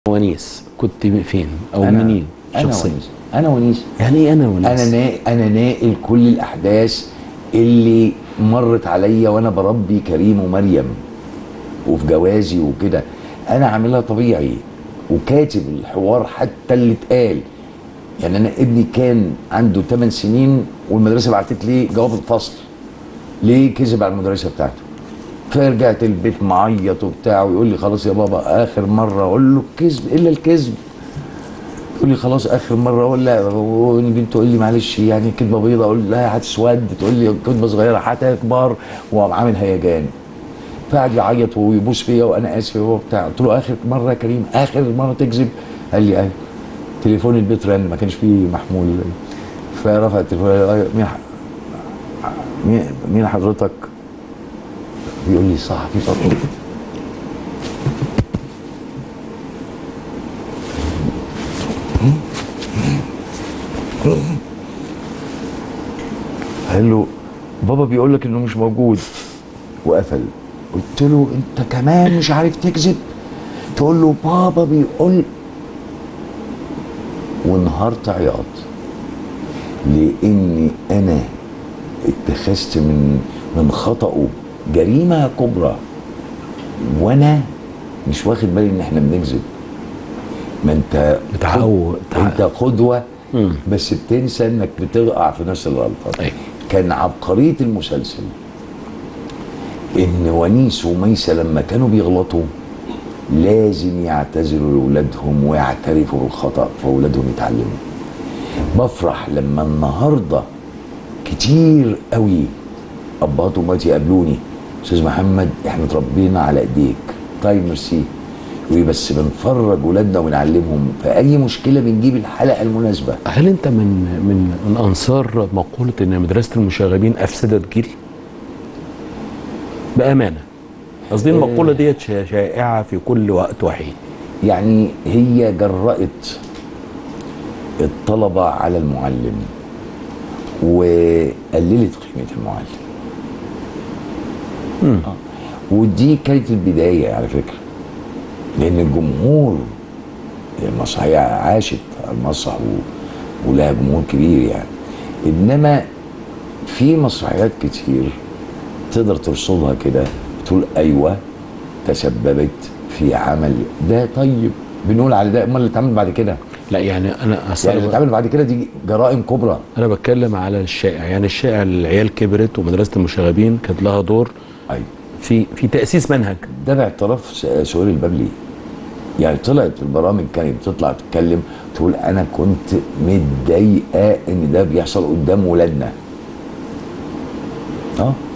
ونيس كنت فين او أنا- منين انا شخصيا ونيس انا ونيس يعني ايه انا ونيس انا نا... انا ناقل كل الاحداث اللي مرت عليا وانا بربي كريم ومريم وفي جوازي وكده انا عاملها طبيعي وكاتب الحوار حتى اللي اتقال يعني انا ابني كان عنده 8 سنين والمدرسه بعتت لي جواب الفصل ليه كذب على المدرسه بتاعته فرجعت البيت معيط وبتاع ويقول لي خلاص يا بابا اخر مره اقول له الكذب الا الكذب تقول لي خلاص اخر مره اقول لا البنت تقول لي معلش يعني كدبه بيضه اقول لها هتسود تقول لي كدبه صغيره هتكبر وقام عامل هيجان فقعد يعيط ويبوس فيا وانا اسف وبتاع قلت له اخر مره يا كريم اخر مره تكذب قال لي ايوه تليفون البيت رن ما كانش فيه محمول فرفع التليفون قال لي، مين ح- مين مين حضرتك؟ بيقول لي صاحبي بطل قال له بابا بيقول لك انه مش موجود وقفل قلت له انت كمان مش عارف تكذب تقول له بابا بيقول وانهارت عياط لاني انا اتخذت من من خطأه جريمه كبرى وانا مش واخد بالي ان احنا بنكذب ما انت بتعود- انت قدوه مم. بس بتنسى انك بتقع في نفس الغلطات أيوة. كان عبقريه المسلسل ان ونيس وميسة لما كانوا بيغلطوا لازم يعتذروا لاولادهم ويعترفوا بالخطا فاولادهم يتعلموا بفرح لما النهارده كتير قوي ابهات وامهات يقابلوني استاذ محمد احنا اتربينا على ايديك طيب ميرسي يقولي بس بنفرج ولادنا وبنعلمهم في اي مشكله بنجيب الحلقه المناسبه هل انت من من من انصار مقوله ان مدرسه المشاغبين افسدت جيل؟ بامانه قصدي المقوله ديت شا- شائعه في كل وقت وحين يعني هي جرأت الطلبة على المعلم وقللت قيمة المعلم آه. ودي كانت البداية على فكرة لأن الجمهور المسرحية عاشت على المسرح و- ولها جمهور كبير يعني إنما في مسرحيات كتير تقدر ترصدها كده تقول أيوة تسببت في عمل ده طيب بنقول على ده امال اللي اتعمل بعد كده لا يعني انا أصل يعني اللي اتعمل بعد كده دي جرائم كبرى انا بتكلم على الشائع يعني الشائع العيال كبرت ومدرسه المشاغبين كانت لها دور ايوه في في تاسيس منهج ده باعتراف س- سهير البابلي يعني طلعت في البرامج كانت بتطلع تتكلم تقول انا كنت متضايقه ان ده بيحصل قدام ولادنا اه